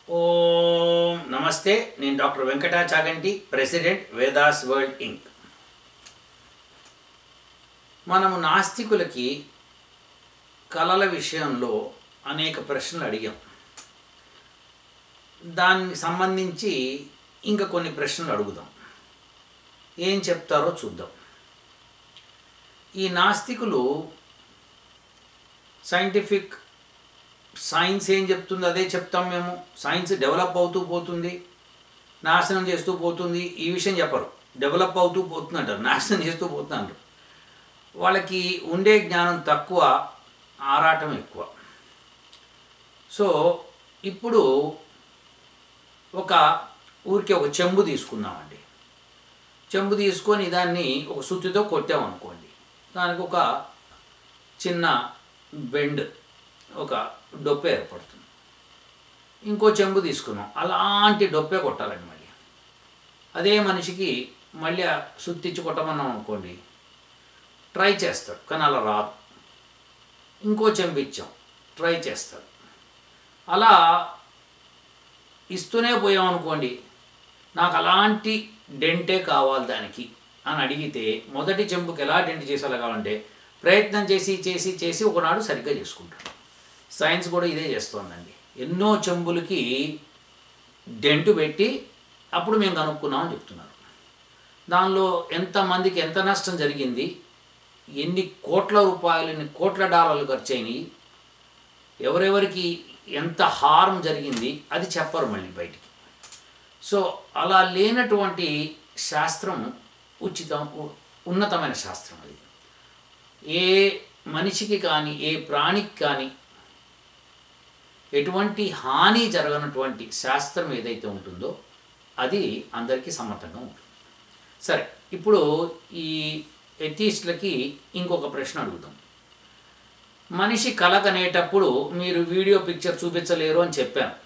ఓం నమస్తే నేను doctor Venkata Chaganti president Vedas world inc మనము నాస్తికులకి కళల విషయంలో అనేక ప్రశ్నలు అడిగాం దానికి సంబంధించి ఇంకా కొన్ని ప్రశ్నలు అడుగుదాం ఏం చెప్తారో చూద్దాం ఈ నాస్తికులు సైంటిఫిక్ సైన్స్ ఏం చెప్తుంది అదే చెప్తాం మేము సైన్స్ డెవలప్ అవుతూ పోతుంది నాశనం చేస్తూ పోతుంది ఈ విషయం చెప్పరు డెవలప్ అవుతూ పోతుంది అంటారు నాశనం చేస్తూ పోతుంది అంటారు వాళ్ళకి ఉండే జ్ఞానం తక్కువ ఆరాటం ఎక్కువ సో ఇప్పుడు ఒక ఊరికి ఒక చెంబు తీసుకుందామండి చెంబు తీసుకొని దాన్ని ఒక సుత్తితో కొట్టామనుకోండి దానికి ఒక చిన్న బెండ్ ఒక డొప్పే ఏర్పడుతుంది ఇంకో చెంబు తీసుకున్నాం అలాంటి డొప్పే కొట్టాలండి మళ్ళీ అదే మనిషికి మళ్ళీ ఆ సుత్తిచ్చి కొట్టమన్నాం అనుకోండి ట్రై చేస్తాడు కానీ అలా రాదు ఇంకో చెంబు ఇచ్చాం ట్రై చేస్తాడు అలా ఇస్తూనే పోయాం అనుకోండి నాకు అలాంటి డెంటే కావాలి దానికి అని అడిగితే మొదటి చెంబుకి ఎలా డెంట్ చేసేలా కావాలంటే ప్రయత్నం చేసి చేసి చేసి ఒకనాడు సరిగ్గా చేసుకుంటాడు సైన్స్ కూడా ఇదే చేస్తోందండి ఎన్నో చెంబులకి డెంటు పెట్టి అప్పుడు మేము కనుక్కున్నామని చెప్తున్నారు దానిలో ఎంతమందికి ఎంత నష్టం జరిగింది ఎన్ని కోట్ల రూపాయలు ఎన్ని కోట్ల డాలర్లు ఖర్చు అయినాయి ఎవరెవరికి ఎంత హార్మ్ జరిగింది అది చెప్పరు మళ్ళీ బయటికి సో అలా లేనటువంటి శాస్త్రం ఉచితం ఉ- ఉన్నతమైన శాస్త్రం అది ఏ మనిషికి కానీ ఏ ప్రాణికి కానీ ఎటువంటి హాని జరగనటువంటి శాస్త్రం ఏదైతే ఉంటుందో అది అందరికీ సమ్మతంగా ఉంటుంది సరే ఇప్పుడు ఈ ఎథీస్ట్లకి ఇంకొక ప్రశ్న అడుగుతాం మనిషి కళ కనేటప్పుడు మీరు వీడియో పిక్చర్ చూపించలేరు అని చెప్పాను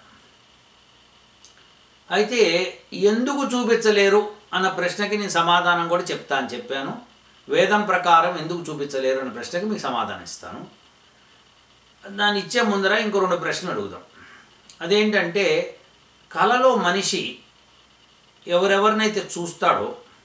అయితే ఎందుకు చూపించలేరు అన్న ప్రశ్నకి నేను సమాధానం కూడా చెప్తా అని చెప్పాను వేదం ప్రకారం ఎందుకు చూపించలేరు అన్న ప్రశ్నకి మీకు సమాధానం ఇస్తాను దాన్ని ఇచ్చే ముందర ఇంకో రెండు ప్రశ్నలు అడుగుదాం అదేంటంటే కళలో మనిషి ఎవరెవరినైతే చూస్తాడో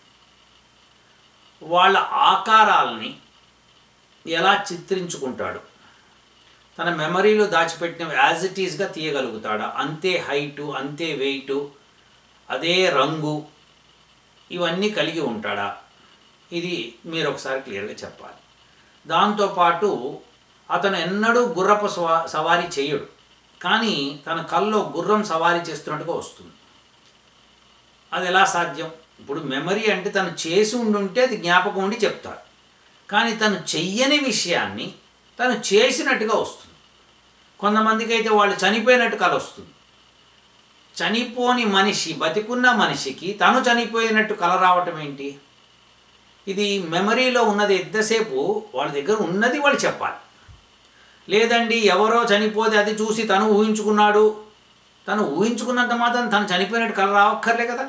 వాళ్ళ ఆకారాలని ఎలా చిత్రించుకుంటాడు తన మెమరీలో దాచిపెట్టిన యాజ్ ఇట్ ఈస్గా తీయగలుగుతాడా అంతే హైటు అంతే వెయిటు అదే రంగు ఇవన్నీ కలిగి ఉంటాడా ఇది మీరు ఒకసారి క్లియర్గా చెప్పాలి దాంతోపాటు అతను ఎన్నడూ గుర్రపు సవా సవారీ చేయడు కానీ తన కల్లో గుర్రం సవారీ చేస్తున్నట్టుగా వస్తుంది అది ఎలా సాధ్యం ఇప్పుడు మెమరీ అంటే తను చేసి ఉండుంటే అది జ్ఞాపకం ఉండి చెప్తాడు కానీ తను చెయ్యని విషయాన్ని తను చేసినట్టుగా వస్తుంది కొంతమందికి అయితే వాళ్ళు చనిపోయినట్టు కల వస్తుంది చనిపోని మనిషి బతికున్న మనిషికి తను చనిపోయినట్టు కల రావటం ఏంటి ఇది మెమరీలో ఉన్నది ఎంతసేపు వాళ్ళ దగ్గర ఉన్నది వాళ్ళు చెప్పాలి లేదండి ఎవరో చనిపోతే అది చూసి తను ఊహించుకున్నాడు తను ఊహించుకున్నంత మాత్రం తను చనిపోయినట్టు కల రావక్కర్లే కదా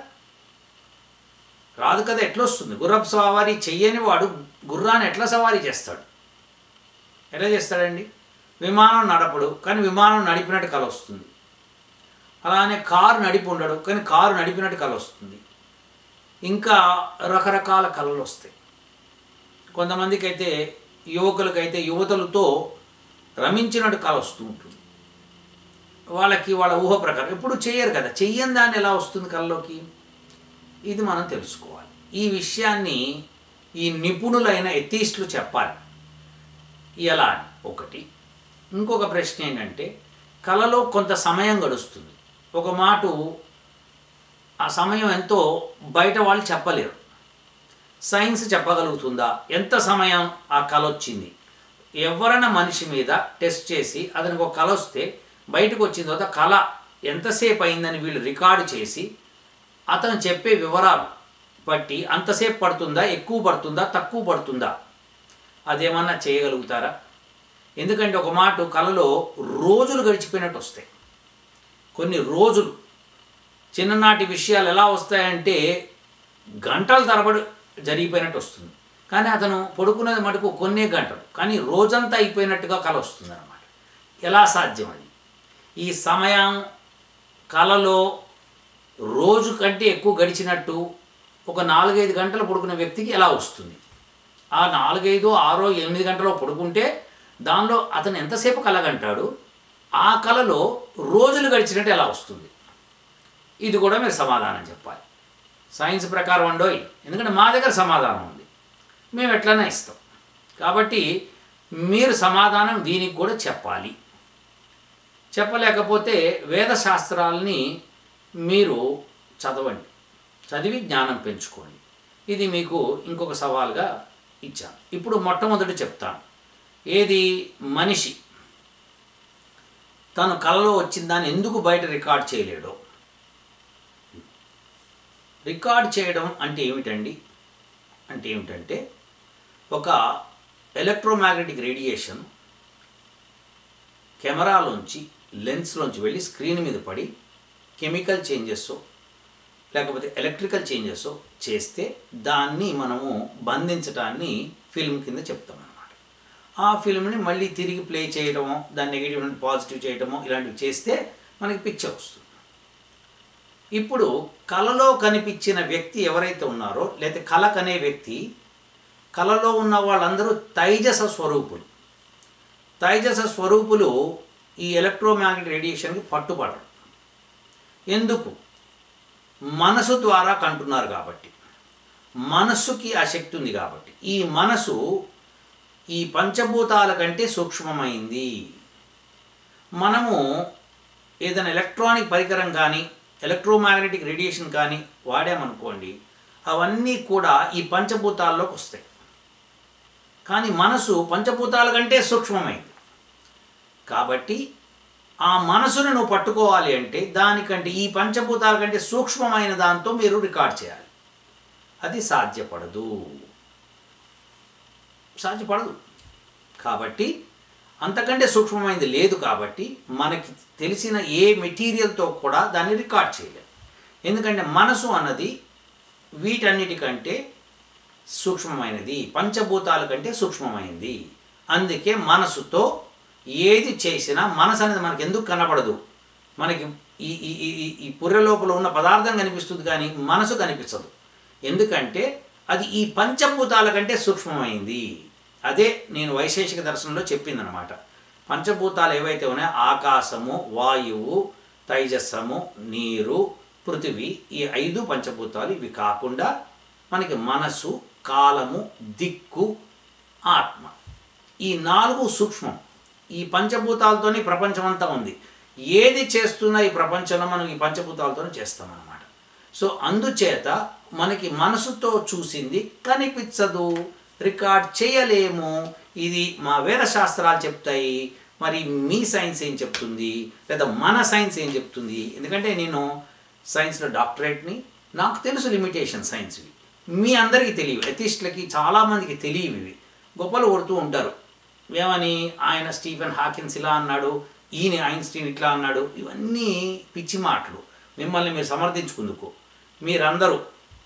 రాదు కదా ఎట్లా వస్తుంది గుర్రపు సవారీ చెయ్యని వాడు గుర్రాన్ని ఎట్లా సవారీ చేస్తాడు ఎట్లా చేస్తాడండి విమానం నడపడు కానీ విమానం నడిపినట్టు కల వస్తుంది అలానే కారు నడిపి ఉండడు కానీ కారు నడిపినట్టు కల వస్తుంది ఇంకా రకరకాల కళలు వస్తాయి కొంతమందికి అయితే యువకులకైతే యువతలతో రమించినట్టు కళ వస్తూ ఉంటుంది వాళ్ళకి వాళ్ళ ఊహ ప్రకారం ఎప్పుడు చేయరు కదా చెయ్యని దాన్ని ఎలా వస్తుంది కళ్ళలోకి ఇది మనం తెలుసుకోవాలి ఈ విషయాన్ని ఈ నిపుణులైన ఎథీస్టులు చెప్పాలి ఎలా అని ఒకటి ఇంకొక ప్రశ్న ఏంటంటే కళలో కొంత సమయం గడుస్తుంది ఒక మాట ఆ సమయం ఎంతో బయట వాళ్ళు చెప్పలేరు సైన్స్ చెప్పగలుగుతుందా ఎంత సమయం ఆ కళ వచ్చింది ఎవరైనా మనిషి మీద టెస్ట్ చేసి అతనికి ఒక కళ వస్తే బయటకు వచ్చిన తర్వాత కళ ఎంతసేపు అయిందని వీళ్ళు రికార్డు చేసి అతను చెప్పే వివరాలు బట్టి అంతసేపు పడుతుందా ఎక్కువ పడుతుందా తక్కువ పడుతుందా అదేమన్నా చేయగలుగుతారా ఎందుకంటే ఒక మాట కళలో రోజులు గడిచిపోయినట్టు వస్తాయి కొన్ని రోజులు చిన్ననాటి విషయాలు ఎలా వస్తాయంటే గంటల తరబడి జరిగిపోయినట్టు వస్తుంది కానీ అతను పడుకున్నది మటుకు కొన్నే గంటలు కానీ రోజంతా అయిపోయినట్టుగా కల వస్తుంది అనమాట ఎలా సాధ్యం అది ఈ సమయం కలలో రోజు కంటే ఎక్కువ గడిచినట్టు ఒక నాలుగైదు గంటలు పడుకున్న వ్యక్తికి ఎలా వస్తుంది ఆ నాలుగైదు ఆరో ఎనిమిది గంటలో పడుకుంటే దానిలో అతను ఎంతసేపు కలగంటాడు ఆ కలలో రోజులు గడిచినట్టు ఎలా వస్తుంది ఇది కూడా మీరు సమాధానం చెప్పాలి సైన్స్ ప్రకారం అండోయ్ ఎందుకంటే మా దగ్గర సమాధానం ఉంది మేము ఎట్లనే ఇస్తాం కాబట్టి మీరు సమాధానం దీనికి కూడా చెప్పాలి చెప్పలేకపోతే వేద శాస్త్రాలని మీరు చదవండి చదివి జ్ఞానం పెంచుకోండి ఇది మీకు ఇంకొక సవాల్గా ఇచ్చాను ఇప్పుడు మొట్టమొదటి చెప్తాను ఏది మనిషి తను కలలో వచ్చిన దాన్ని ఎందుకు బయట రికార్డ్ చేయలేడో రికార్డ్ చేయడం అంటే ఏమిటండి అంటే ఏమిటంటే ఒక ఎలక్ట్రోమాగ్నెటిక్ రేడియేషన్ కెమెరాలోంచి లెన్స్లోంచి వెళ్ళి స్క్రీన్ మీద పడి కెమికల్ చేంజెస్ లేకపోతే ఎలక్ట్రికల్ చేంజెస్ చేస్తే దాన్ని మనము బంధించడాన్ని ఫిల్మ్ కింద చెప్తాం అనమాట ఆ ఫిల్మ్ని మళ్ళీ తిరిగి ప్లే చేయడమో దాన్ని నెగిటివ్ నుండి పాజిటివ్ చేయడమో ఇలాంటివి చేస్తే మనకి పిక్చర్ వస్తుంది ఇప్పుడు కళలో కనిపించిన వ్యక్తి ఎవరైతే ఉన్నారో లేకపోతే కళ కనే వ్యక్తి కళలో ఉన్న వాళ్ళందరూ తైజస స్వరూపులు తైజస స్వరూపులు ఈ ఎలక్ట్రోమాగ్నెటిక్ రేడియేషన్కి పట్టుబడరు ఎందుకు మనసు ద్వారా కంటున్నారు కాబట్టి మనస్సుకి ఆ శక్తి ఉంది కాబట్టి ఈ మనసు ఈ పంచభూతాల కంటే సూక్ష్మమైంది మనము ఏదైనా ఎలక్ట్రానిక్ పరికరం కానీ ఎలక్ట్రోమాగ్నెటిక్ రేడియేషన్ కానీ వాడామనుకోండి అవన్నీ కూడా ఈ పంచభూతాల్లోకి వస్తాయి కానీ మనసు పంచభూతాల కంటే సూక్ష్మమైంది కాబట్టి ఆ మనసును నువ్వు పట్టుకోవాలి అంటే దానికంటే ఈ పంచభూతాల కంటే సూక్ష్మమైన దాంతో మీరు రికార్డ్ చేయాలి అది సాధ్యపడదు సాధ్యపడదు కాబట్టి అంతకంటే సూక్ష్మమైనది లేదు కాబట్టి మనకి తెలిసిన ఏ మెటీరియల్తో కూడా దాన్ని రికార్డ్ చేయలేం ఎందుకంటే మనసు అన్నది వీటన్నిటికంటే సూక్ష్మమైనది పంచభూతాల కంటే సూక్ష్మమైనది అందుకే మనసుతో ఏది చేసినా మనసు అనేది మనకి ఎందుకు కనబడదు మనకి ఈ ఈ ఈ- ఈ ఈ పుర్రె లోపల ఉన్న పదార్థం కనిపిస్తుంది కానీ మనసు కనిపించదు ఎందుకంటే అది ఈ పంచభూతాల కంటే సూక్ష్మమైంది అదే నేను వైశేషిక దర్శనంలో చెప్పిందనమాట పంచభూతాలు ఏవైతే ఉన్నాయో ఆకాశము వాయువు తైజస్సము నీరు పృథివీ ఈ ఐదు పంచభూతాలు ఇవి కాకుండా మనకి మనసు కాలము దిక్కు ఆత్మ ఈ నాలుగు సూక్ష్మం ఈ పంచభూతాలతోనే ప్రపంచం అంతా ఉంది ఏది చేస్తున్నా ఈ ప్రపంచంలో మనం ఈ పంచభూతాలతోనే చేస్తామన్నమాట సో అందుచేత మనకి మనసుతో చూసింది కనిపించదు రికార్డ్ చేయలేము ఇది మా వేద శాస్త్రాలు చెప్తాయి మరి మీ సైన్స్ ఏం చెప్తుంది లేదా మన సైన్స్ ఏం చెప్తుంది ఎందుకంటే నేను సైన్స్లో డాక్టరేట్ని నాకు తెలుసు లిమిటేషన్ సైన్స్వి మీ అందరికీ తెలియవు ఎథిస్టులకి చాలామందికి తెలియవు ఇవి గొప్పలు కొడుతూ ఉంటారు ఏమని ఆయన స్టీఫెన్ హాకిన్స్ ఇలా అన్నాడు ఈయన ఐన్స్టీన్ ఇట్లా అన్నాడు ఇవన్నీ పిచ్చి మాటలు మిమ్మల్ని మీరు సమర్థించుకుందుకు మీరందరూ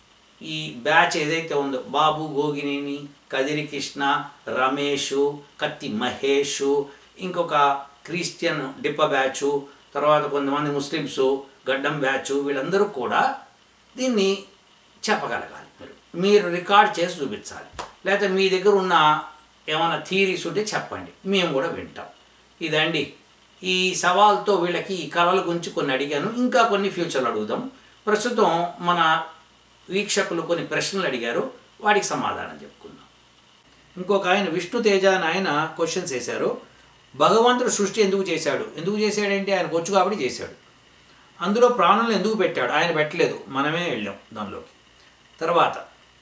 ఈ బ్యాచ్ ఏదైతే ఉందో బాబు గోగినేని కదిరి కృష్ణ రమేష్ కత్తి మహేష్ ఇంకొక క్రిస్టియన్ డిప్ప బ్యాచు తర్వాత కొంతమంది ముస్లిమ్స్ గడ్డం బ్యాచు వీళ్ళందరూ కూడా దీన్ని చెప్పగలగాలి మీరు మీరు రికార్డ్ చేసి చూపించాలి లేకపోతే మీ దగ్గర ఉన్న ఏమైనా థీరీస్ ఉంటే చెప్పండి మేము కూడా వింటాం ఇదండి ఈ సవాల్తో వీళ్ళకి ఈ కళల గురించి కొన్ని అడిగాను ఇంకా కొన్ని ఫ్యూచర్లో అడుగుదాం ప్రస్తుతం మన వీక్షకులు కొన్ని ప్రశ్నలు అడిగారు వాటికి సమాధానం చెప్పుకుందాం ఇంకొక ఆయన విష్ణు తేజ అని ఆయన క్వశ్చన్స్ వేశారు భగవంతుడు సృష్టి ఎందుకు చేశాడు ఎందుకు చేశాడంటే ఆయనకు వచ్చు కాబట్టి చేశాడు అందులో ప్రాణులను ఎందుకు పెట్టాడు ఆయన పెట్టలేదు మనమే వెళ్ళాం దానిలోకి తర్వాత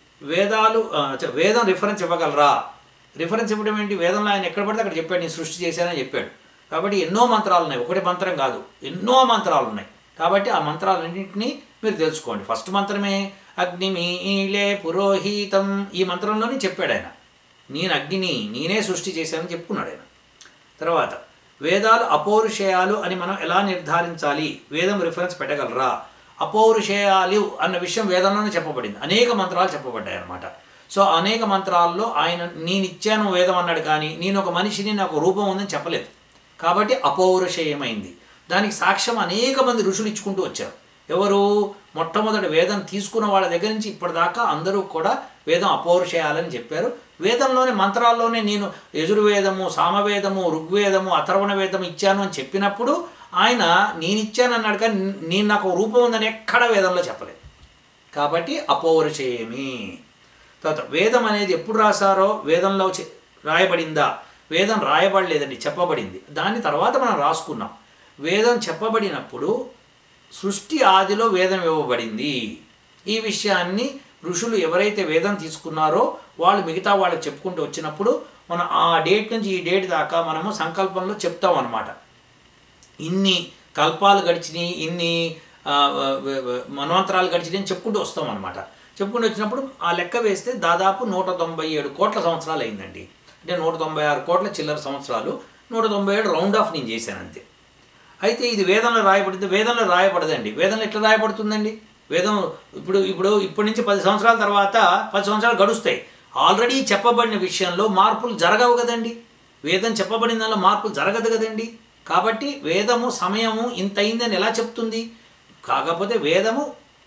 వేదాలు ఆ, చ- వేదం రిఫరెన్స్ ఇవ్వగలరా రిఫరెన్స్ ఇవ్వడం ఏంటి వేదంలో ఆయన ఎక్కడ పడితే అక్కడ చెప్పాడు నేను సృష్టి చేశానని చెప్పాడు కాబట్టి ఎన్నో మంత్రాలు ఉన్నాయి ఒకటి మంత్రం కాదు ఎన్నో మంత్రాలు ఉన్నాయి కాబట్టి ఆ మంత్రాలన్నింటినీ మీరు తెలుసుకోండి ఫస్ట్ మంత్రమే అగ్నిమీలే పురోహితం ఈ మంత్రంలోనే చెప్పాడు ఆయన నేను అగ్నిని నేనే సృష్టి చేశానని చెప్పుకున్నాడు ఆయన తర్వాత వేదాలు అపౌరుషేయాలు అని మనం ఎలా నిర్ధారించాలి వేదం రిఫరెన్స్ పెట్టగలరా అపౌరుషేయాలు అన్న విషయం వేదంలోనే చెప్పబడింది అనేక మంత్రాలు చెప్పబడ్డాయి అన్నమాట సో అనేక మంత్రాల్లో ఆయన నేను ఇచ్చాను వేదం అన్నాడు కానీ నేను ఒక మనిషిని నాకు రూపం ఉందని చెప్పలేదు కాబట్టి అపౌరుషేయమైంది దానికి సాక్ష్యం అనేక మంది ఋషులు ఇచ్చుకుంటూ వచ్చారు ఎవరు మొట్టమొదటి వేదం తీసుకున్న వాళ్ళ దగ్గర నుంచి ఇప్పటిదాకా అందరూ కూడా వేదం అపౌరుషేయాలని చెప్పారు వేదంలోనే మంత్రాల్లోనే నేను యజుర్వేదము సామవేదము ఋగ్వేదము అథర్వణ వేదము ఇచ్చాను అని చెప్పినప్పుడు ఆయన నేను ఇచ్చాను అన్నాడు కానీ నేను నాకు ఒక రూపం ఉందని ఎక్కడ వేదంలో చెప్పలేదు కాబట్టి అపౌరుషేయమి తర్వాత వేదం అనేది ఎప్పుడు రాశారో వేదంలో చె- రాయబడిందా వేదం రాయబడలేదండి చెప్పబడింది దాని తర్వాత మనం రాసుకున్నాం వేదం చెప్పబడినప్పుడు సృష్టి ఆదిలో వేదం ఇవ్వబడింది ఈ విషయాన్ని ఋషులు ఎవరైతే వేదం తీసుకున్నారో వాళ్ళు మిగతా వాళ్ళకి చెప్పుకుంటూ వచ్చినప్పుడు మనం ఆ డేట్ నుంచి ఈ డేట్ దాకా మనము సంకల్పంలో చెప్తాం అన్నమాట ఇన్ని కల్పాలు గడిచినాయి ఇన్ని ఆ, వ- వ- మన్వంతరాలు గడిచినాయి అని చెప్పుకుంటూ వస్తాం అనమాట చెప్పుకుంటూ వచ్చినప్పుడు ఆ లెక్క వేస్తే దాదాపు నూట తొంభై ఏడు కోట్ల సంవత్సరాలు అయిందండి అంటే నూట తొంభై ఆరు కోట్ల చిల్లర సంవత్సరాలు నూట తొంభై ఏడు రౌండ్ ఆఫ్ నేను చేశాను అంతే అయితే ఇది వేదంలో రాయబడింది వేదంలో రాయబడదండి వేదంలో ఎట్లా రాయబడుతుందండి వేదం ఇప్పుడు ఇప్పుడు ఇప్పటి నుంచి పది సమస్యరాల తర్వాత పది సంవత్సరాలు గడుస్తాయి ఆల్రెడీ చెప్పబడిన విషయంలో మార్పులు జరగవు కదండి వేదం చెప్పబడిన దానిలో మార్పులు జరగదు కదండి కాబట్టి వేదము సమయము ఇంత అయిందని ఎలా చెప్తుంది కాకపోతే వేదము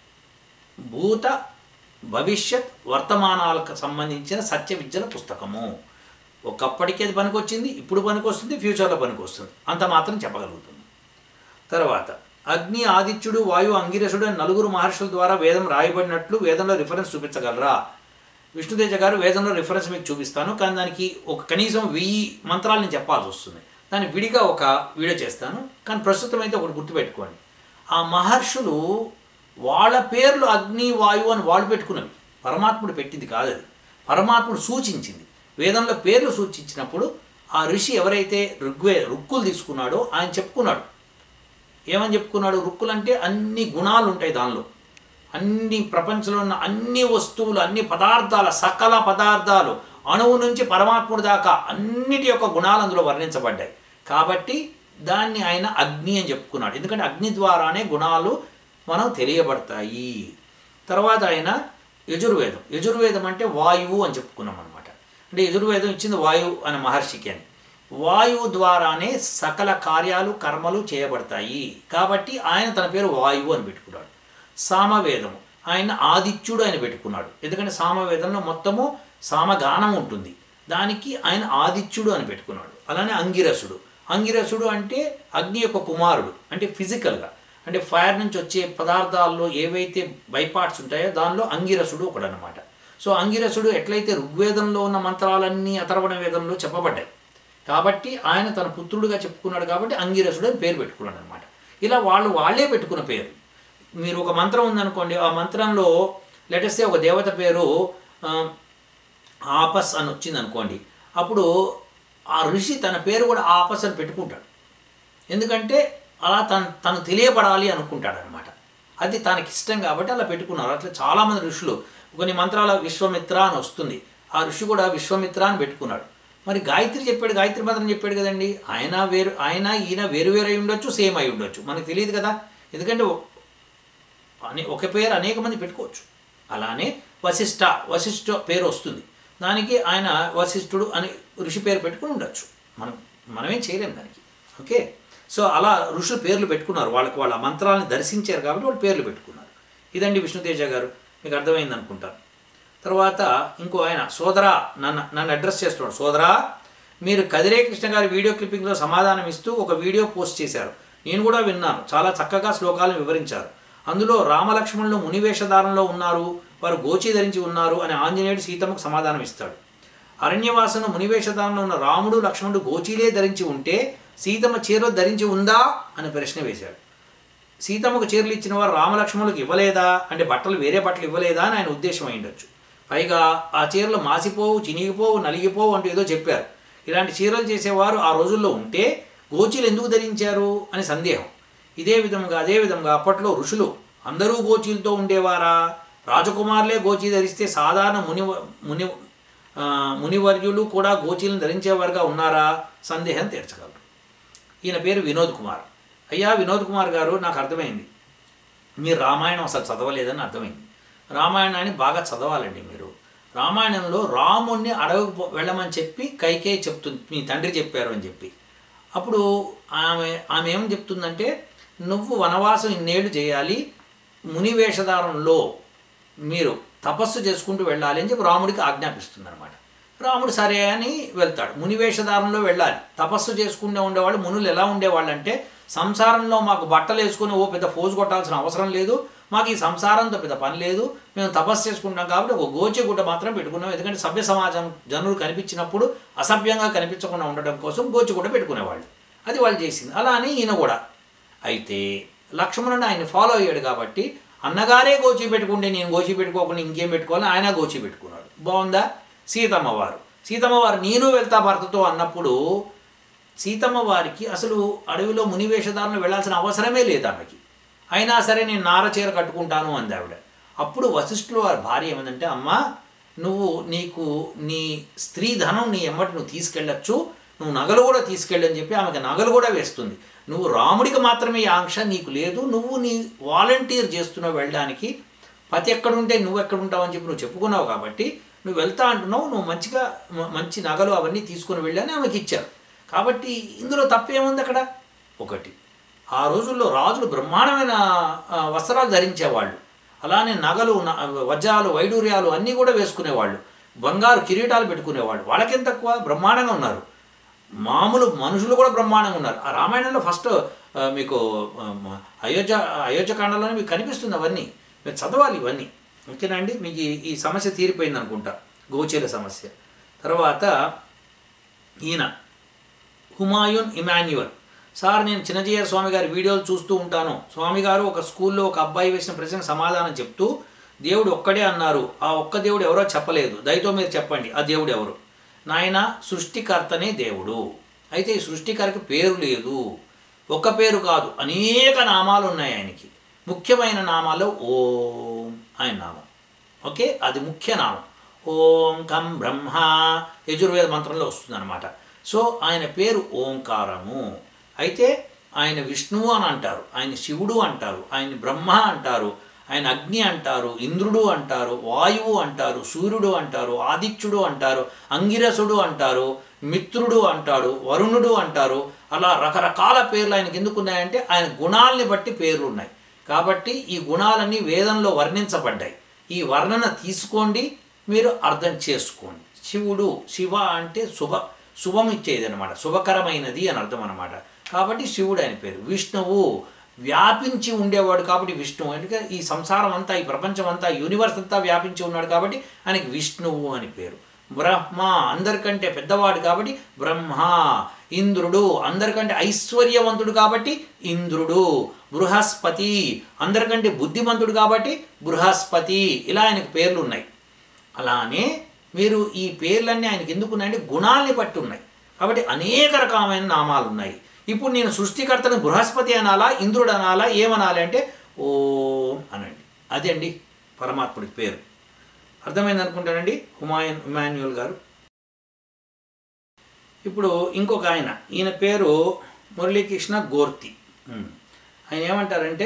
భూత భవిష్యత్ వర్తమానాలకు సంబంధించిన సత్య విద్యల పుస్తకము ఒకప్పటికి అది పనికొచ్చింది ఇప్పుడు పనికొస్తుంది ఫ్యూచర్లో పనికొస్తుంది అంత మాత్రం చెప్పగలుగుతుంది తర్వాత అగ్ని ఆదిత్యుడు వాయు అంగిరసుడు అని నలుగురు మహర్షుల ద్వారా వేదం రాయబడినట్లు వేదంలో రిఫరెన్స్ చూపించగలరా విష్ణుతేజ గారు వేదంలో రిఫరెన్స్ మీకు చూపిస్తాను కానీ దానికి ఒక కనీసం వెయ్యి మంత్రాలు నేను చెప్పాల్సి వస్తుంది దాన్ని విడిగా ఒక వీడియో చేస్తాను కానీ ప్రస్తుతం అయితే ఒకటి గుర్తుపెట్టుకోండి ఆ మహర్షులు వాళ్ళ పేర్లు అగ్ని వాయువు అని వాళ్ళు పెట్టుకున్నవి పరమాత్ముడు పెట్టింది కాదు అది పరమాత్ముడు సూచించింది వేదంలో పేర్లు సూచించినప్పుడు ఆ ఋషి ఎవరైతే ఋగ్వే రుక్కులు తీసుకున్నాడో ఆయన చెప్పుకున్నాడు ఏమని చెప్పుకున్నాడు రుక్కులు అంటే అన్ని గుణాలు ఉంటాయి దానిలో అన్ని ప్రపంచంలో ఉన్న అన్ని వస్తువులు అన్ని పదార్థాల సకల పదార్థాలు అణువు నుంచి పరమాత్ముడి దాకా అన్నిటి యొక్క గుణాలు అందులో వర్ణించబడ్డాయి కాబట్టి దాన్ని ఆయన అగ్ని అని చెప్పుకున్నాడు ఎందుకంటే అగ్ని ద్వారానే గుణాలు మనం తెలియబడతాయి తర్వాత ఆయన యజుర్వేదం యజుర్వేదం అంటే వాయువు అని చెప్పుకున్నాం అనమాట అంటే యజుర్వేదం ఇచ్చింది వాయువు అనే మహర్షికి అని వాయువు ద్వారానే సకల కార్యాలు కర్మలు చేయబడతాయి కాబట్టి ఆయన తన పేరు వాయువు అని పెట్టుకున్నాడు సామవేదము ఆయన ఆదిత్యుడు అని పెట్టుకున్నాడు ఎందుకంటే సామవేదంలో మొత్తము సామగానం ఉంటుంది దానికి ఆయన ఆదిత్యుడు అని పెట్టుకున్నాడు అలానే అంగిరసుడు అంగిరసుడు అంటే అగ్ని యొక్క కుమారుడు అంటే ఫిజికల్గా అంటే ఫైర్ నుంచి వచ్చే పదార్థాల్లో ఏవైతే బైపార్ట్స్ ఉంటాయో దానిలో అంగిరసుడు ఒకడనమాట సో అంగిరసుడు ఎట్లయితే ఋగ్వేదంలో ఉన్న మంత్రాలన్నీ అథర్వణ వేదంలో చెప్పబడ్డాయి కాబట్టి ఆయన తన పుత్రుడుగా చెప్పుకున్నాడు కాబట్టి అంగిరసుడు అని పేరు పెట్టుకున్నాడు అనమాట ఇలా వాళ్ళు వాళ్ళే పెట్టుకున్న పేరు మీరు ఒక మంత్రం ఉందనుకోండి ఆ మంత్రంలో లెటెస్తే ఒక దేవత పేరు ఆ, ఆపస్ అని వచ్చింది అనుకోండి అప్పుడు ఆ ఋషి తన పేరు కూడా ఆపస్ అని పెట్టుకుంటాడు ఎందుకంటే అలా తను తను తెలియబడాలి అనుకుంటాడు అనమాట అది తనకి ఇష్టం కాబట్టి అలా పెట్టుకున్నారు అట్లా చాలామంది ఋషులు కొన్ని మంత్రాల విశ్వమిత్ర అని వస్తుంది ఆ ఋషి కూడా విశ్వమిత్ర అని పెట్టుకున్నాడు మరి గాయత్రి చెప్పాడు గాయత్రి మంత్రం చెప్పాడు కదండి ఆయన వేరు ఆయన ఈయన వేరు వేరు అయి ఉండొచ్చు సేమ్ అయి ఉండొచ్చు మనకు తెలియదు కదా ఎందుకంటే అనే ఒక పేరు అనేక మంది పెట్టుకోవచ్చు అలానే వశిష్ఠ వశిష్ఠ పేరు వస్తుంది దానికి ఆయన వశిష్ఠుడు అని ఋషి పేరు పెట్టుకుని ఉండొచ్చు మనం మనమేం చేయలేం దానికి ఓకే సో అలా ఋషులు పేర్లు పెట్టుకున్నారు వాళ్ళకి వాళ్ళ మంత్రాలను దర్శించారు కాబట్టి వాళ్ళు పేర్లు పెట్టుకున్నారు ఇదండి విష్ణుతేజ గారు మీకు అర్థమైంది అనుకుంటాను తర్వాత ఇంకో ఆయన సోదరా నన్ను నన్ను అడ్రస్ చేస్తున్నాడు సోదరా మీరు కదిరే కృష్ణ గారి వీడియో క్లిప్పింగ్లో సమాధానం ఇస్తూ ఒక వీడియో పోస్ట్ చేశారు నేను కూడా విన్నాను చాలా చక్కగా శ్లోకాలను వివరించారు అందులో రామలక్ష్మణులు మునివేషధారంలో ఉన్నారు వారు గోచి ధరించి ఉన్నారు అని ఆంజనేయుడు సీతమ్మకు సమాధానం ఇస్తాడు అరణ్యవాసను మునివేషధారంలో ఉన్న రాముడు లక్ష్మణుడు గోచీలే ధరించి ఉంటే సీతమ్మ చీరలు ధరించి ఉందా అని ప్రశ్న వేశాడు సీతమ్మకు చీరలు ఇచ్చిన వారు రామలక్ష్మణులకు ఇవ్వలేదా అంటే బట్టలు వేరే బట్టలు ఇవ్వలేదా అని ఆయన ఉద్దేశం అయిండొచ్చు పైగా ఆ చీరలు మాసిపోవు చినిగిపోవు నలిగిపోవు అంటూ ఏదో చెప్పారు ఇలాంటి చీరలు చేసేవారు ఆ రోజుల్లో ఉంటే గోచీలు ఎందుకు ధరించారు అని సందేహం ఇదే విధంగా అదే విధంగా అప్పట్లో ఋషులు అందరూ గోచీలతో ఉండేవారా రాజకుమారులే గోచీ ధరిస్తే సాధారణ ముని ముని ఆ, మునివర్యులు కూడా గోచీలను ధరించేవారుగా ఉన్నారా సందేహం తీర్చగలరు ఈయన పేరు వినోద్ కుమార్ అయ్యా వినోద్ కుమార్ గారు నాకు అర్థమైంది మీరు రామాయణం అసలు చదవలేదని అర్థమైంది రామాయణాన్ని బాగా చదవాలండి మీరు రామాయణంలో రాముణ్ణి అడవికి పో- వెళ్ళమని చెప్పి కైకే చెప్తుంది మీ తండ్రి చెప్పారు అని చెప్పి అప్పుడు ఆమె ఆమె ఏం చెప్తుందంటే నువ్వు వనవాసం ఇన్నేళ్ళు చేయాలి ముని వేషధారంలో మీరు తపస్సు చేసుకుంటూ వెళ్ళాలి అని చెప్పి రాముడికి ఆజ్ఞాపిస్తుంది అనమాట రాముడు సరే అని వెళ్తాడు ముని వేషధారంలో వెళ్ళాలి తపస్సు చేసుకుంటూ ఉండేవాళ్ళు మునులు ఎలా ఉండేవాళ్ళు అంటే సంసారంలో మాకు బట్టలు వేసుకుని ఓ పెద్ద ఫోజు కొట్టాల్సిన అవసరం లేదు మాకు ఈ సంసారంతో పెద్ద పని లేదు మేము తపస్సు చేసుకుంటాం కాబట్టి ఒక గోచె గుడ్డ మాత్రం పెట్టుకున్నాం ఎందుకంటే సభ్య సమాజం జనులు కనిపించినప్పుడు అసభ్యంగా కనిపించకుండా ఉండడం కోసం గోచె గుడ్డ పెట్టుకునేవాళ్ళు అది వాళ్ళు చేసింది అలా అని ఈయన కూడా అయితే లక్ష్మణుడు ఆయన ఫాలో అయ్యాడు కాబట్టి అన్నగారే గోచి పెట్టుకుంటే నేను గోచి పెట్టుకోకుండా ఇంకేం పెట్టుకోవాలి ఆయన గోచి పెట్టుకున్నాడు బాగుందా సీతమ్మ వారు సీతమ్మ వారు నేను వెళ్తా భర్తతో అన్నప్పుడు సీతమ్మ వారికి అసలు అడవిలో ముని వేషధారణ వెళ్ళాల్సిన అవసరమే లేదు ఆమెకి అయినా సరే నేను నార చీర కట్టుకుంటాను అంది ఆవిడ అప్పుడు వశిష్ఠులు వారి భార్య ఏమందంటే అమ్మా నువ్వు నీకు నీ స్త్రీ ధనం నీ ఎమ్మటి నువ్వు తీసుకెళ్ళచ్చు నువ్వు నగలు కూడా తీసుకెళ్ళని చెప్పి ఆమెకి నగలు కూడా వేస్తుంది నువ్వు రాముడికి మాత్రమే ఈ ఆంక్ష నీకు లేదు నువ్వు నీ వాలంటీర్ చేస్తున్నావు వెళ్ళడానికి పతి ఎక్కడుంటే నువ్వు ఎక్కడుంటావు అని చెప్పి నువ్వు చెప్పుకున్నావు కాబట్టి నువ్వు వెళ్తా అంటున్నావు నువ్వు మంచిగా మ- మంచి నగలు అవన్నీ తీసుకుని వెళ్ళని ఆమెకి ఇచ్చారు కాబట్టి ఇందులో తప్పేముంది అక్కడ ఒకటి ఆ రోజుల్లో రాజులు బ్రహ్మాండమైన ఆ, వస్త్రాలు ధరించేవాళ్ళు అలానే నగలు న- వజ్రాలు వైడూర్యాలు అన్నీ కూడా వేసుకునేవాళ్ళు బంగారు కిరీటాలు పెట్టుకునేవాళ్ళు వాళ్ళకేం తక్కువ బ్రహ్మాండంగా ఉన్నారు మామూలు మనుషులు కూడా బ్రహ్మాండంగా ఉన్నారు ఆ రామాయణంలో ఫస్ట్ ఆ, మీకు ఆ, మ- అయోధ్య అయోధ్యకాండలోనే మీకు కనిపిస్తుంది అవన్నీ మీరు చదవాలి ఇవన్నీ ఓకేనా అండి మీకు ఈ- ఈ సమస్య తీరిపోయింది అనుకుంటా గోచీల సమస్య తర్వాత ఈయన హుమాయూన్ ఇమాన్యువల్ సార్ నేను చిన్నజీయర్ స్వామి గారి వీడియోలు చూస్తూ ఉంటాను స్వామి గారు ఒక స్కూల్లో ఒక అబ్బాయి వేసిన ప్రశ్నకు సమాధానం చెప్తూ దేవుడు ఒక్కడే అన్నారు ఆ ఒక్క దేవుడు ఎవరో చెప్పలేదు దయతో మీరు చెప్పండి ఆ దేవుడు ఎవరు నాయన సృష్టికర్తనే దేవుడు అయితే ఈ సృష్టికర్తకి పేరు లేదు ఒక్క పేరు కాదు అనేక నామాలు ఉన్నాయి ఆయనకి ముఖ్యమైన నామాలు ఓం ఆయన నామం ఓకే అది ముఖ్య నామం ఓం కం బ్రహ్మ యజుర్వేద మంత్రంలో వస్తుందన్నమాట సో ఆయన పేరు ఓంకారము అయితే ఆయన విష్ణువు అని అంటారు ఆయన శివుడు అంటారు ఆయన బ్రహ్మ అంటారు ఆయన అగ్ని అంటారు ఇంద్రుడు అంటారు వాయువు అంటారు సూర్యుడు అంటారు ఆదిత్యుడు అంటారు అంగిరసుడు అంటారు మిత్రుడు అంటాడు వరుణుడు అంటారు అలా రకరకాల పేర్లు ఆయనకి ఎందుకు ఉన్నాయంటే ఆయన గుణాలని బట్టి పేర్లు ఉన్నాయి కాబట్టి ఈ గుణాలన్నీ వేదంలో వర్ణించబడ్డాయి ఈ వర్ణన తీసుకోండి మీరు అర్థం చేసుకోండి శివుడు శివ అంటే శుభ శుభం ఇచ్చేది అనమాట శుభకరమైనది అని అర్థం అనమాట కాబట్టి శివుడు ఆయన పేరు విష్ణువు వ్యాపించి ఉండేవాడు కాబట్టి విష్ణువు ఎందుకంటే ఈ సంసారం అంతా ఈ ప్రపంచం అంతా యూనివర్స్ అంతా వ్యాపించి ఉన్నాడు కాబట్టి ఆయనకి విష్ణువు అని పేరు బ్రహ్మ అందరికంటే పెద్దవాడు కాబట్టి బ్రహ్మ ఇంద్రుడు అందరికంటే ఐశ్వర్యవంతుడు కాబట్టి ఇంద్రుడు బృహస్పతి అందరికంటే బుద్ధిమంతుడు కాబట్టి బృహస్పతి ఇలా ఆయనకు పేర్లు ఉన్నాయి అలానే మీరు ఈ పేర్లన్నీ ఆయనకి ఎందుకు ఉన్నాయంటే గుణాల్ని బట్టి ఉన్నాయి కాబట్టి అనేక రకమైన నామాలు ఉన్నాయి ఇప్పుడు నేను సృష్టికర్తను బృహస్పతి అనాలా ఇంద్రుడు అనాలా ఏమనాలి అంటే ఓం అనండి అదే అండి పరమాత్ముడికి పేరు అర్థమైంది అనుకుంటానండి హుమాయూన్ ఇమాన్యుయల్ గారు ఇప్పుడు ఇంకొక ఆయన ఈయన పేరు మురళీకృష్ణ గోర్తి ఉమ్. ఆయన ఏమంటారంటే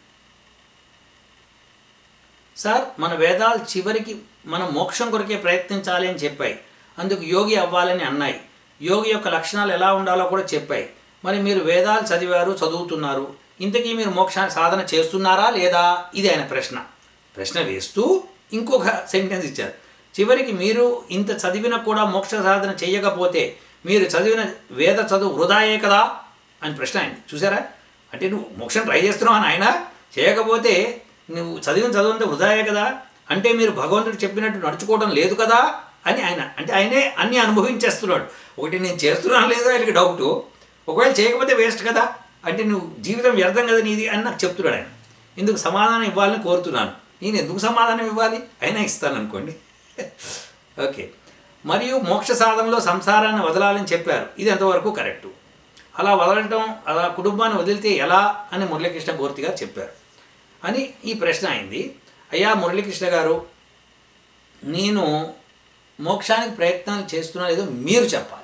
సార్ మన వేదాలు చివరికి మనం మోక్షం కొరకే ప్రయత్నించాలి అని చెప్పాయి అందుకు యోగి అవ్వాలని అన్నాయి యోగి యొక్క లక్షణాలు ఎలా ఉండాలో కూడా చెప్పాయి మరి మీరు వేదాలు చదివారు చదువుతున్నారు ఇంతకీ మీరు మోక్షాన్ని సాధన చేస్తున్నారా లేదా ఇది ఆయన ప్రశ్న ప్రశ్న వేస్తూ ఇంకొక సెంటెన్స్ ఇచ్చారు చివరికి మీరు ఇంత చదివినా కూడా మోక్ష సాధన చేయకపోతే మీరు చదివిన వేద చదువు వృధాయే కదా అని ప్రశ్న అయింది చూసారా అంటే నువ్వు మోక్షం ట్రై చేస్తున్నావు అని ఆయన చేయకపోతే నువ్వు చదివిన చదువు అంతా వృధాయే కదా అంటే మీరు భగవంతుడు చెప్పినట్టు నడుచుకోవడం లేదు కదా అని ఆయన అంటే ఆయనే అన్నీ అనుభవించేస్తున్నాడు ఒకటి నేను చేస్తున్నాను లేదో ఆయనకి డౌటు ఒకవేళ చేయకపోతే వేస్ట్ కదా అంటే నువ్వు జీవితం వ్యర్థం కదా నీది అని నాకు చెప్తున్నాడు ఆయన ఇందుకు సమాధానం ఇవ్వాలని కోరుతున్నాను నేను ఎందుకు సమాధానం ఇవ్వాలి అయినా ఇస్తాను అనుకోండి ఓకే మరియు మోక్ష సాధనలో సంసారాన్ని వదలాలని చెప్పారు ఇది ఎంతవరకు కరెక్టు అలా వదలటం అలా కుటుంబాన్ని వదిలితే ఎలా అని మురళీకృష్ణ గోర్తి గారు చెప్పారు అని ఈ ప్రశ్న అయింది అయ్యా మురళీకృష్ణ గారు నేను మోక్షానికి ప్రయత్నాలు చేస్తున్నా లేదో మీరు చెప్పాలి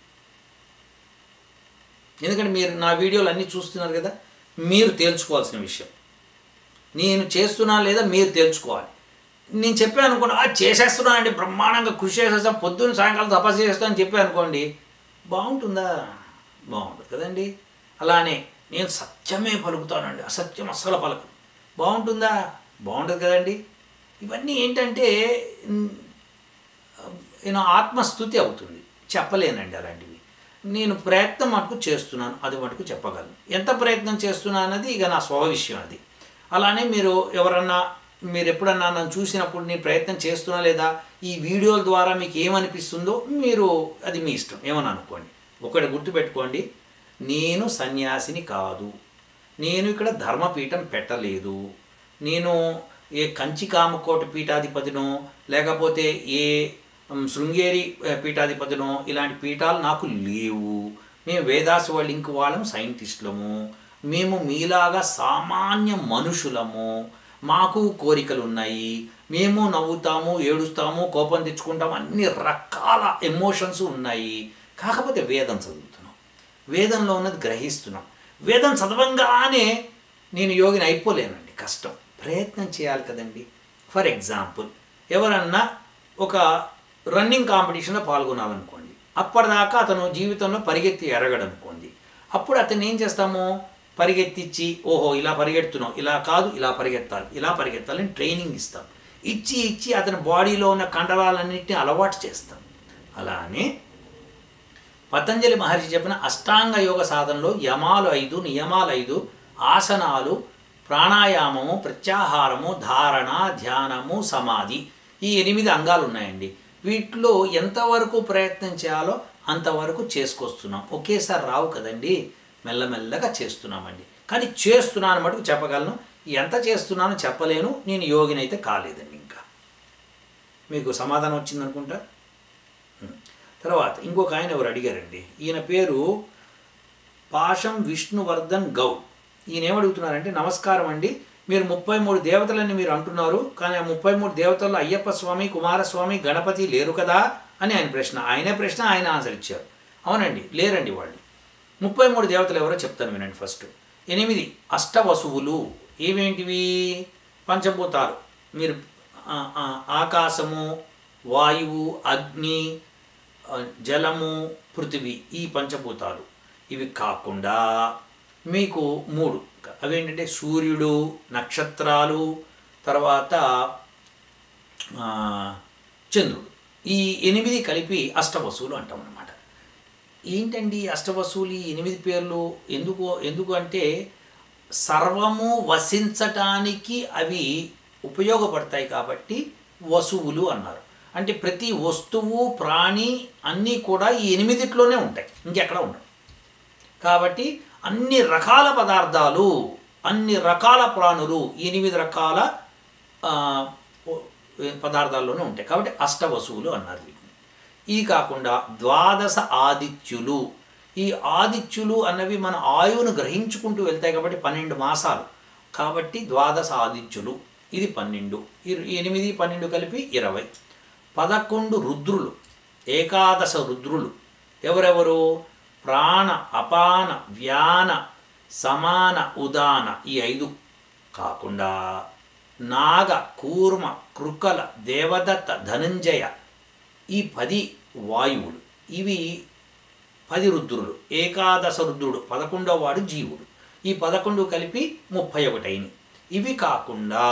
ఎందుకంటే మీరు నా వీడియోలు అన్నీ చూస్తున్నారు కదా మీరు తేల్చుకోవాల్సిన విషయం నేను చేస్తున్నా లేదా మీరు తేల్చుకోవాలి నేను చెప్పాను అనుకోండి ఆ చేసేస్తున్నానండి బ్రహ్మాండంగా కృషి చేసేస్తాను పొద్దున్న సాయంకాలం తపస్సు చేస్తాను అని చెప్పాను అనుకోండి బాగుంటుందా బాగుంటుంది కదండి అలానే నేను సత్యమే పలుకుతానండి అసత్యం అస్సలు పలకను బాగుంటుందా బాగుంటుంది కదండి ఇవన్నీ ఏంటంటే నేను ఆత్మస్థుతి అవుతుంది చెప్పలేనండి అలాంటివి నేను ప్రయత్నం మటుకు చేస్తున్నాను అది మటుకు చెప్పగలను ఎంత ప్రయత్నం చేస్తున్నాను అన్నది ఇక నా స్వ విషయం అది అలానే మీరు ఎవరన్నా మీరు ఎప్పుడన్నా నన్ను చూసినప్పుడు నేను ప్రయత్నం చేస్తున్నా లేదా ఈ వీడియోల ద్వారా మీకు ఏమనిపిస్తుందో మీరు అది మీ ఇష్టం ఏమని అనుకోండి ఒకటి గుర్తుపెట్టుకోండి నేను సన్యాసిని కాదు నేను ఇక్కడ ధర్మపీఠం పెట్టలేదు నేను ఏ కంచి కామకోట పీఠాధిపతినో లేకపోతే ఏ ఉమ్, శృంగేరి ఆ, పీఠాధిపతినో ఇలాంటి పీఠాలు నాకు లేవు మేము వేదాస వాళ్ళ ఇంక వాళ్ళం సైంటిస్టులము మేము మీలాగా సామాన్య మనుషులము మాకు కోరికలు ఉన్నాయి మేము నవ్వుతాము ఏడుస్తాము కోపం తెచ్చుకుంటాము అన్ని రకాల ఎమోషన్స్ ఉన్నాయి కాకపోతే వేదం చదువుతున్నాం వేదంలో ఉన్నది గ్రహిస్తున్నాం వేదం చదవంగానే నేను యోగిని అయిపోలేనండి కష్టం ప్రయత్నం చేయాలి కదండి ఫర్ ఎగ్జాంపుల్ ఎవరన్నా ఒక రన్నింగ్ కాంపిటీషన్లో పాల్గొనాలనుకోండి అప్పటిదాకా అతను జీవితంలో పరిగెత్తి ఎరగడనుకోండి అప్పుడు అతను ఏం చేస్తాము పరిగెత్తిచ్చి ఓహో ఇలా పరిగెడుతున్నావు ఇలా కాదు ఇలా పరిగెత్తాలి ఇలా పరిగెత్తాలి అని ట్రైనింగ్ ఇస్తాం ఇచ్చి ఇచ్చి అతని బాడీలో ఉన్న కండరాలన్నింటినీ అలవాటు చేస్తాం అలానే పతంజలి మహర్షి చెప్పిన అష్టాంగ యోగ సాధనలో యమాలు ఐదు నియమాలు ఐదు ఆసనాలు ప్రాణాయామము ప్రత్యాహారము ధారణ ధ్యానము సమాధి ఈ ఎనిమిది అంగాలు ఉన్నాయండి వీటిలో ఎంతవరకు ప్రయత్నం చేయాలో అంతవరకు చేసుకొస్తున్నాం ఒకేసారి రావు కదండి మెల్లమెల్లగా చేస్తున్నామండి కానీ చేస్తున్నాను మటుకు చెప్పగలను ఎంత చేస్తున్నానో చెప్పలేను నేను యోగినైతే కాలేదండి ఇంకా మీకు సమాధానం వచ్చిందనుకుంటా తర్వాత ఇంకొక ఆయన ఎవరు అడిగారండి ఈయన పేరు పాషం విష్ణువర్ధన్ గౌడ్ ఈయన ఏమడుగుతున్నారంటే నమస్కారం అండి మీరు ముప్పై మూడు దేవతలని మీరు అంటున్నారు కానీ ఆ ముప్పై మూడు దేవతల్లో అయ్యప్ప స్వామి కుమారస్వామి గణపతి లేరు కదా అని ఆయన ప్రశ్న ఆయనే ప్రశ్న ఆయన ఆన్సర్ ఇచ్చారు అవునండి లేరండి వాళ్ళు ముప్పై మూడు దేవతలు ఎవరో చెప్తాను వినండి ఫస్ట్ ఎనిమిది అష్టవసువులు ఏమేంటివి పంచభూతాలు మీరు ఆ, ఆ, ఆకాశము వాయువు అగ్ని ఆ, జలము పృథివీ ఈ పంచభూతాలు ఇవి కాకుండా మీకు మూడు అవేంటంటే సూర్యుడు నక్షత్రాలు తర్వాత ఆ, చంద్రుడు ఈ ఎనిమిది కలిపి అష్టవసువులు అంటాం అన్నమాట ఏంటండి ఈ అష్టవసువులు ఈ ఎనిమిది పేర్లు ఎందుకు ఎందుకు అంటే సర్వము వసించటానికి అవి ఉపయోగపడతాయి కాబట్టి వసువులు అన్నారు అంటే ప్రతి వస్తువు ప్రాణి అన్నీ కూడా ఈ ఎనిమిదిట్లోనే ఉంటాయి ఇంకెక్కడ ఉండవు కాబట్టి అన్ని రకాల పదార్థాలు అన్ని రకాల ప్రాణులు ఎనిమిది రకాల ఆ, ఓ- పదార్థాల్లోనే ఉంటాయి కాబట్టి అష్టవసువులు అన్నారు వీటిని ఇది కాకుండా ద్వాదశ ఆదిత్యులు ఈ ఆదిత్యులు అన్నవి మన ఆయువును గ్రహించుకుంటూ వెళ్తాయి కాబట్టి పన్నెండు మాసాలు కాబట్టి ద్వాదశ ఆదిత్యులు ఇది పన్నెండు ఇరు- ఎనిమిది పన్నెండు కలిపి ఇరవై పదకొండు రుద్రులు ఏకాదశ రుద్రులు ఎవరెవరు ప్రాణ అపాన వ్యాన సమాన ఉదాన ఈ ఐదు కాకుండా నాగ కూర్మ కృకల దేవదత్త ధనంజయ ఈ పది వాయువులు ఇవి పది రుద్రులు ఏకాదశ రుద్రుడు పదకొండవ వాడు జీవుడు ఈ పదకొండు కలిపి ముప్పై ఒకటైన ఇవి కాకుండా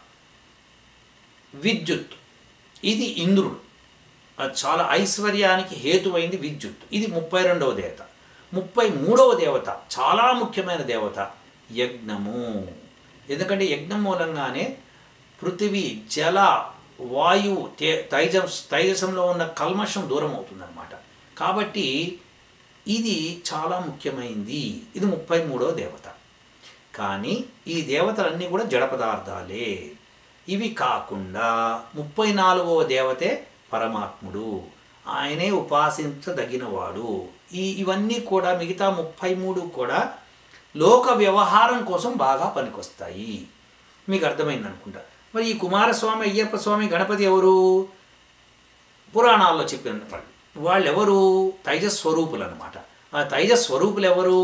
విద్యుత్ ఇది ఇంద్రుడు అది చాలా ఐశ్వర్యానికి హేతువైంది విద్యుత్ ఇది ముప్పై రెండవ దేవత ముప్పై మూడవ దేవత చాలా ముఖ్యమైన దేవత యజ్ఞము ఎందుకంటే యజ్ఞం మూలంగానే పృథివీ జల వాయువు తే తైజస్ తైజసంలో ఉన్న కల్మషం దూరం అవుతుందన్నమాట కాబట్టి ఇది చాలా ముఖ్యమైనది ఇది ముప్పై మూడవ దేవత కానీ ఈ దేవతలన్నీ కూడా జడ పదార్థాలే ఇవి కాకుండా ముప్పై నాలుగవ దేవతే పరమాత్ముడు ఆయనే ఉపాసించదగినవాడు ఈ ఇవన్నీ కూడా మిగతా ముప్పై మూడు కూడా లోక వ్యవహారం కోసం బాగా పనికొస్తాయి మీకు అర్థమైంది అనుకుంటా మరి ఈ కుమారస్వామి అయ్యప్ప స్వామి గణపతి ఎవరు పురాణాల్లో చెప్పిన వాళ్ళు వాళ్ళు ఎవరు తైజస్వరూపులు అనమాట ఆ తైజస్వరూపులు ఎవరు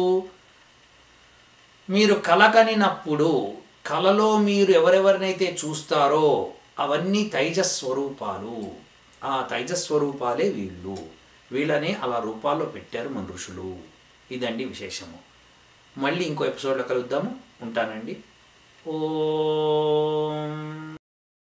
మీరు కలకనినప్పుడు కలలో మీరు ఎవరెవరినైతే చూస్తారో అవన్నీ తైజస్వరూపాలు ఆ తైజస్వరూపాలే వీళ్ళు వీళ్ళని అలా రూపాల్లో పెట్టారు మన ఋషులు ఇదండి విశేషము మళ్ళీ ఇంకో ఎపిసోడ్లో కలుద్దాము ఉంటానండి ఓ